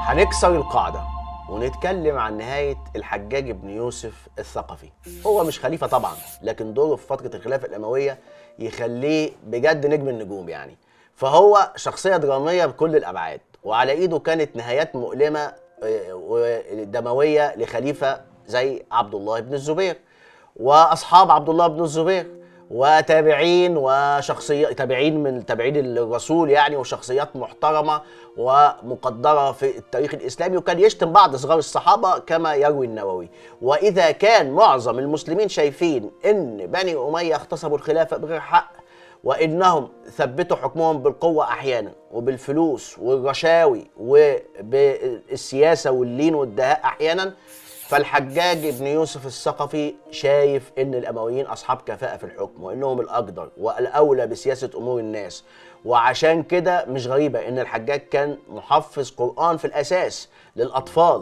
هنكسر القاعدة ونتكلم عن نهاية الحجاج بن يوسف الثقفي هو مش خليفة طبعا لكن دوره في فترة الخلافة الأموية يخليه بجد نجم النجوم يعني فهو شخصية درامية بكل الأبعاد وعلى إيده كانت نهايات مؤلمة آه، ودموية لخليفة زي عبد الله بن الزبير واصحاب عبد الله بن الزبير وتابعين وشخصيات تابعين من تابعين الرسول يعني وشخصيات محترمه ومقدره في التاريخ الاسلامي وكان يشتم بعض صغار الصحابه كما يروي النووي واذا كان معظم المسلمين شايفين ان بني اميه اغتصبوا الخلافه بغير حق وانهم ثبتوا حكمهم بالقوه احيانا وبالفلوس والرشاوي وبالسياسه واللين والدهاء احيانا فالحجاج بن يوسف الثقفي شايف ان الامويين اصحاب كفاءه في الحكم وانهم الاقدر والاولى بسياسه امور الناس وعشان كده مش غريبه ان الحجاج كان محفظ قران في الاساس للاطفال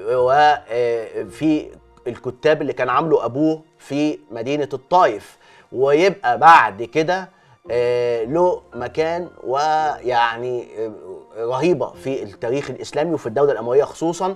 وفي الكتاب اللي كان عامله ابوه في مدينه الطائف ويبقى بعد كده آه، له مكان ويعني آه، رهيبه في التاريخ الاسلامي وفي الدوله الامويه خصوصا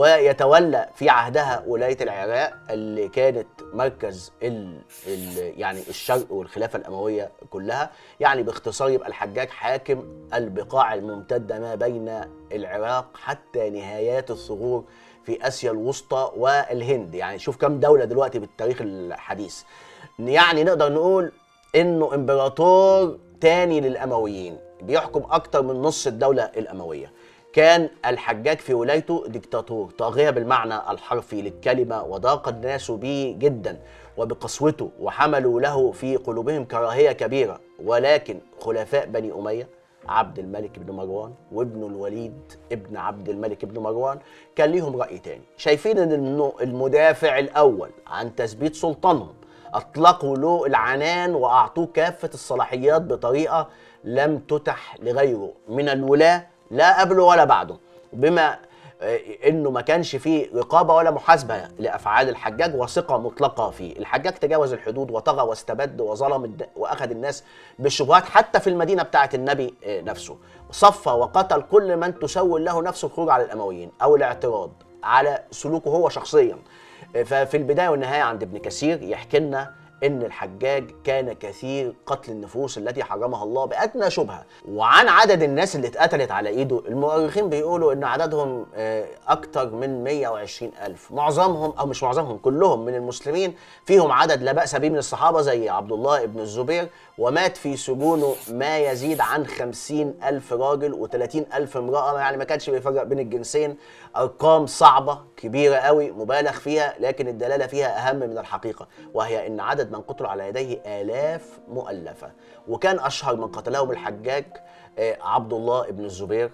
ويتولى في عهدها ولايه العراق اللي كانت مركز ال ال يعني الشرق والخلافه الامويه كلها يعني باختصار يبقى الحجاج حاكم البقاع الممتده ما بين العراق حتى نهايات الثغور في اسيا الوسطى والهند يعني شوف كم دوله دلوقتي بالتاريخ الحديث يعني نقدر نقول انه امبراطور تاني للامويين بيحكم اكتر من نص الدوله الامويه كان الحجاج في ولايته ديكتاتور طاغيه بالمعنى الحرفي للكلمه وضاق الناس به جدا وبقسوته وحملوا له في قلوبهم كراهيه كبيره ولكن خلفاء بني اميه عبد الملك بن مروان وابنه الوليد ابن عبد الملك بن مروان كان ليهم راي تاني شايفين ان إنه المدافع الاول عن تثبيت سلطانهم اطلقوا له العنان واعطوه كافه الصلاحيات بطريقه لم تتح لغيره من الولاه لا قبله ولا بعده بما آه، انه ما كانش فيه رقابه ولا محاسبه لافعال الحجاج وثقه مطلقه فيه، الحجاج تجاوز الحدود وطغى واستبد وظلم الد- واخذ الناس بالشبهات حتى في المدينه بتاعه النبي آه، نفسه، صفى وقتل كل من تسول له نفس الخروج على الامويين او الاعتراض على سلوكه هو شخصيا. ففي البدايه والنهايه عند ابن كثير يحكي لنا ان الحجاج كان كثير قتل النفوس التي حرمها الله بادنى شبهه وعن عدد الناس اللي اتقتلت على ايده المؤرخين بيقولوا ان عددهم آه، اكتر من 120 الف معظمهم او مش معظمهم كلهم من المسلمين فيهم عدد لا باس به من الصحابه زي عبد الله بن الزبير ومات في سجونه ما يزيد عن 50 الف راجل و30 الف امراه يعني ما كانش بيفرق بين الجنسين ارقام صعبه كبيره قوي مبالغ فيها لكن الدلاله فيها اهم من الحقيقه وهي ان عدد من قتلوا على يديه الاف مؤلفه وكان اشهر من قتلهم الحجاج آه، عبد الله بن الزبير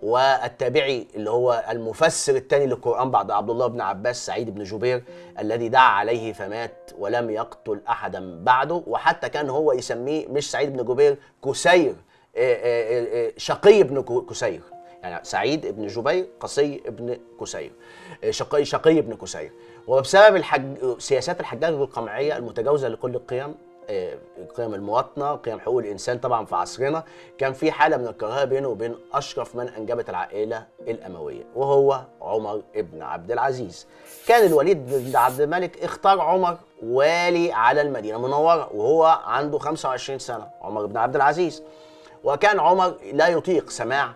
والتابعي اللي هو المفسر الثاني للقران بعد عبد الله بن عباس سعيد بن جبير الذي دعا عليه فمات ولم يقتل احدا بعده وحتى كان هو يسميه مش سعيد بن جبير كسير آه، آه، آه، شقي بن كو- كسير يعني سعيد بن جبير قصي بن كسير آه، شقي شقي بن كسير وبسبب الحج... سياسات الحجاج القمعيه المتجاوزه لكل القيم آه، قيم المواطنه قيم حقوق الانسان طبعا في عصرنا كان في حاله من الكراهيه بينه وبين اشرف من انجبت العائله الامويه وهو عمر بن عبد العزيز كان الوليد بن عبد الملك اختار عمر والي على المدينه المنوره وهو عنده 25 سنه عمر بن عبد العزيز وكان عمر لا يطيق سماع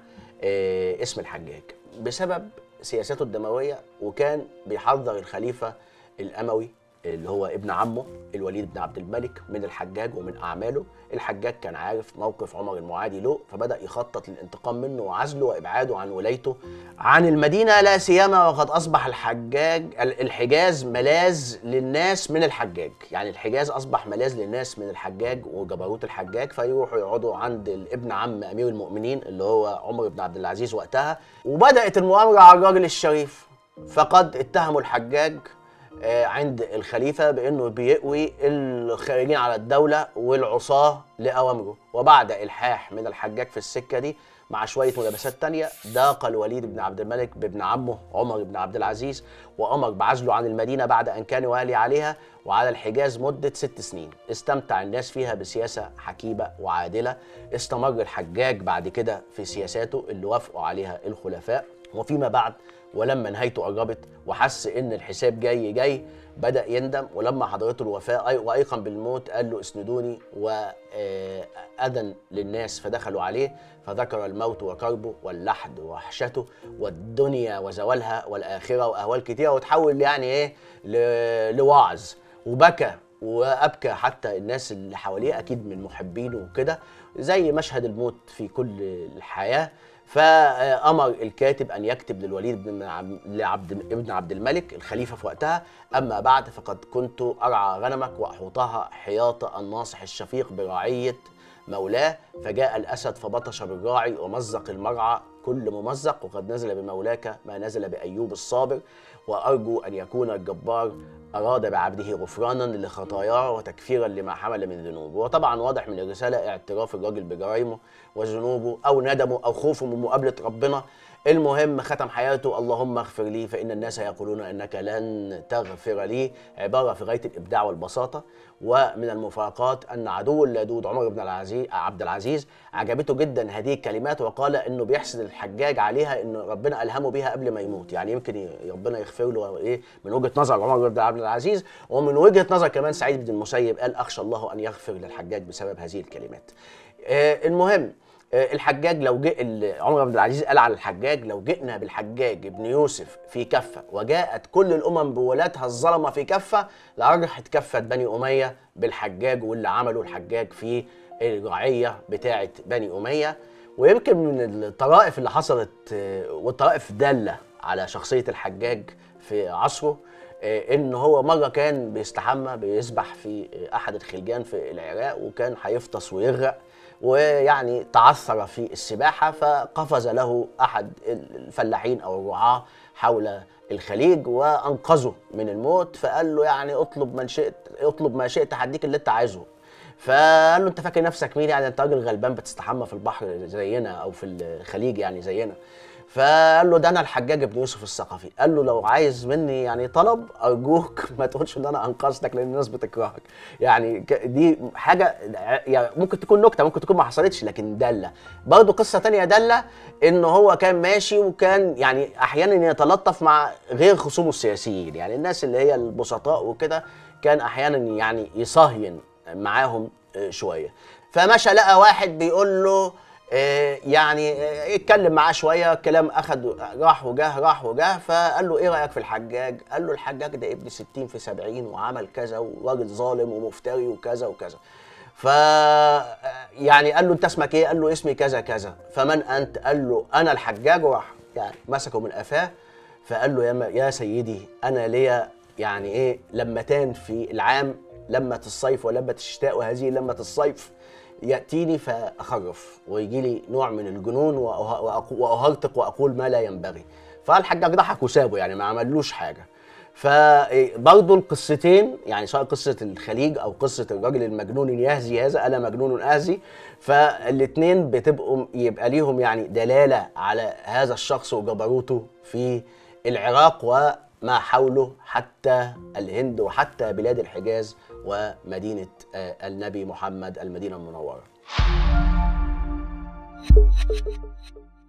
آه، اسم الحجاج بسبب سياساته الدمويه وكان بيحذر الخليفه الاموي اللي هو ابن عمه الوليد بن عبد الملك من الحجاج ومن اعماله الحجاج كان عارف موقف عمر المعادي له فبدا يخطط للانتقام منه وعزله وابعاده عن ولايته عن المدينه لا سيما وقد اصبح الحجاج الحجاز ملاذ للناس من الحجاج يعني الحجاز اصبح ملاذ للناس من الحجاج وجبروت الحجاج فيروحوا يقعدوا عند ابن عم امير المؤمنين اللي هو عمر بن عبد العزيز وقتها وبدات المؤامره على الراجل الشريف فقد اتهموا الحجاج آه، عند الخليفة بأنه بيقوي الخارجين على الدولة والعصاة لأوامره وبعد إلحاح من الحجاج في السكة دي مع شوية ملابسات تانية ضاق الوليد بن عبد الملك بابن عمه عمر بن عبد العزيز وأمر بعزله عن المدينة بعد أن كان والي عليها وعلى الحجاز مدة ست سنين استمتع الناس فيها بسياسة حكيمة وعادلة استمر الحجاج بعد كده في سياساته اللي وافقوا عليها الخلفاء وفيما بعد ولما نهايته قربت وحس ان الحساب جاي جاي بدا يندم ولما حضرته الوفاه أي- وايقن بالموت قال له اسندوني واذن للناس فدخلوا عليه فذكر الموت وكربه واللحد ووحشته والدنيا وزوالها والاخره واهوال كتيره وتحول يعني ايه ل- لوعظ وبكى وابكى حتى الناس اللي حواليه اكيد من محبينه وكده زي مشهد الموت في كل الحياه فامر الكاتب ان يكتب للوليد بن عب- لعبد ابن عبد الملك الخليفه في وقتها اما بعد فقد كنت ارعى غنمك واحوطها حياط الناصح الشفيق برعيه مولاه فجاء الاسد فبطش بالراعي ومزق المرعى كل ممزق وقد نزل بمولاك ما نزل بايوب الصابر وارجو ان يكون الجبار اراد بعبده غفرانا لخطاياه وتكفيرا لما حمل من ذنوب وطبعا واضح من الرساله اعتراف الراجل بجرائمه وذنوبه او ندمه او خوفه من مقابله ربنا المهم ختم حياته اللهم اغفر لي فان الناس يقولون انك لن تغفر لي عباره في غايه الابداع والبساطه ومن المفارقات ان عدو اللدود عمر بن العزيز عبد العزيز عجبته جدا هذه الكلمات وقال انه بيحسد الحجاج عليها ان ربنا الهمه بها قبل ما يموت يعني يمكن ي- ربنا يغفر له ايه من وجهه نظر عمر بن عبد العزيز ومن وجهه نظر كمان سعيد بن المسيب قال اخشى الله ان يغفر للحجاج بسبب هذه الكلمات آه المهم آه، الحجاج لو جه ال- عمر بن العزيز قال على الحجاج لو جئنا بالحجاج ابن يوسف في كفه وجاءت كل الامم بولاتها الظلمه في كفه لارجحت كفه بني اميه بالحجاج واللي عمله الحجاج في الرعيه بتاعه بني اميه ويمكن من الطرائف اللي حصلت آه، والطرائف داله على شخصيه الحجاج في عصره آه، ان هو مره كان بيستحمى بيسبح في آه، احد الخلجان في العراق وكان هيفطس ويغرق ويعني تعثر في السباحه فقفز له احد الفلاحين او الرعاه حول الخليج وانقذه من الموت فقال له يعني اطلب من شئت اطلب ما شئت هديك اللي انت عايزه فقال له انت فاكر نفسك مين يعني انت راجل غلبان بتستحمى في البحر زينا او في الخليج يعني زينا فقال له ده انا الحجاج بن يوسف الثقفي قال له لو عايز مني يعني طلب ارجوك ما تقولش ان انا انقذتك لان الناس بتكرهك يعني ك- دي حاجه يعني ممكن تكون نكته ممكن تكون ما حصلتش لكن داله برضه قصه تانية داله ان هو كان ماشي وكان يعني احيانا يتلطف مع غير خصومه السياسيين يعني الناس اللي هي البسطاء وكده كان احيانا يعني يصهين معاهم آه، شويه فمشى لقى واحد بيقول له آه، يعني آه، اتكلم معاه شويه الكلام اخد راح وجاه راح وجاه فقال له ايه رايك في الحجاج؟ قال له الحجاج ده ابن 60 في 70 وعمل كذا وراجل ظالم ومفتري وكذا وكذا. ف يعني قال له انت اسمك ايه؟ قال له اسمي كذا كذا، فمن انت؟ قال له انا الحجاج وراح يعني مسكه من قفاه فقال له يا م- يا سيدي انا ليا يعني ايه لمتان في العام لمة الصيف ولمة الشتاء وهذه لمة الصيف ياتيني فاخرف ويجي لي نوع من الجنون وأه- وأق- واهرطق واقول ما لا ينبغي فالحجاج ضحك وسابه يعني ما عملوش حاجه فبرضه القصتين يعني سواء قصه الخليج او قصه الراجل المجنون يهزي هذا انا مجنون اهزي فالاثنين بتبقوا يبقى ليهم يعني دلاله على هذا الشخص وجبروته في العراق وما حوله حتى الهند وحتى بلاد الحجاز ومدينه آه، النبي محمد المدينه المنوره